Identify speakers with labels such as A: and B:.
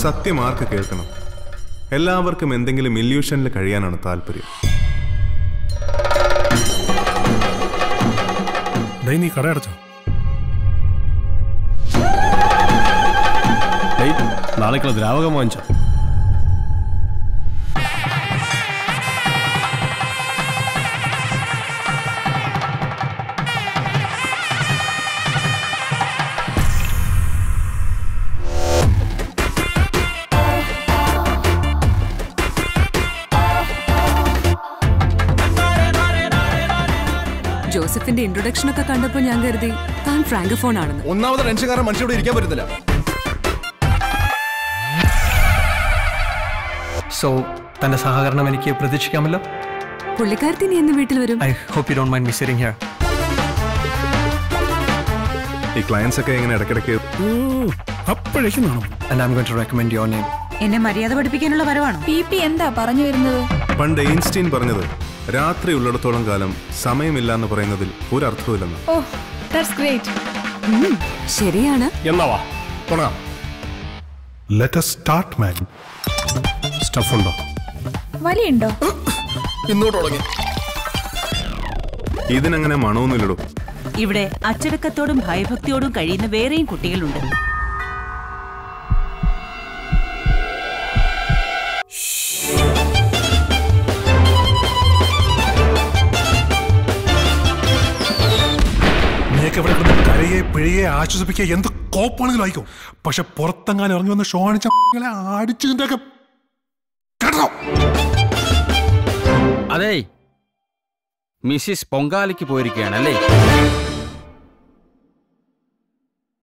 A: സത്യം ആർക്ക് കേൾക്കണം എല്ലാവർക്കും എന്തെങ്കിലും ഇല്യൂഷനിൽ കഴിയാനാണ് താല്പര്യം
B: ഡേയ് നീ കട അടച്ചോ
C: ഡേയ് നാളേക്കുള്ള ദ്രാവകം വാങ്ങിച്ചോ
D: ജോസഫിന്റെ ഇൻട്രൊഡക്ഷൻ ഒക്കെ കണ്ടപ്പോൾ ഞാൻ കരുതി താൻ ഫ്രാങ്കഫോൺ ആണെന്ന്
E: ഒന്നാമത് ടെൻഷൻ കാരണം മനുഷ്യരോട് ഇരിക്കാൻ പറ്റുന്നില്ല
F: സോ തന്റെ സഹകരണം എനിക്ക് പ്രതീക്ഷിക്കാമല്ലോ
D: പുള്ളിക്കാരത്തി നീ എന്ന് വീട്ടിൽ വരും
F: I hope you don't mind me sitting here
A: ഈ ക്ലയൻസ് ഒക്കെ ഇങ്ങനെ ഇടയ്ക്കിടയ്ക്ക്
B: അപ്പോഴേക്കും കാണും
F: and I'm going to recommend your name
G: എന്നെ മര്യാദ പഠിപ്പിക്കാനുള്ള വരവാണോ
H: പി പി എന്താ പറഞ്ഞു വരുന്നത്
A: പണ്ട് എയിൻസ്റ്റീൻ പറഞ്ഞത് രാത്രി ഉള്ളിടത്തോളം കാലം സമയമില്ല എന്ന് പറയുന്നതിൽ ഒരർത്ഥവുമില്ലെന്ന്
H: ഓ ദാറ്റ്സ് ഗ്രേറ്റ്
D: ഉം, ശരിയാണ്
C: എന്നാ വാ തുടങ്ങാം
B: ലെറ്റ് സ്റ്റാർട്ട് മാൻ
C: സ്റ്റഫ് ഉണ്ടോ
H: വലിയുണ്ടോ
E: ഇന്നോട്ട് തുടങ്ങി
A: ഇതിനങ്ങനെ മണമൊന്നുമില്ലടോ
G: ഇവിടെ അച്ചടക്കത്തോടും ഭയഭക്തിയോടും കഴിയുന്ന വേറെയും കുട്ടികളുണ്ട്
B: നീയൊക്കെ ഇവിടെ കിടന്ന് കരയെ പിഴയെ ആശ്വസിപ്പിക്കുക എന്ത് കോപ്പാണെങ്കിലും ആയിക്കോ പക്ഷെ പുറത്തെങ്ങാനും ഇറങ്ങി വന്ന് ഷോണിച്ച അടിച്ചു നിന്റെയൊക്കെ കേട്ടോ
I: അതെ മിസ്സിസ് പൊങ്കാലയ്ക്ക് പോയിരിക്കുകയാണല്ലേ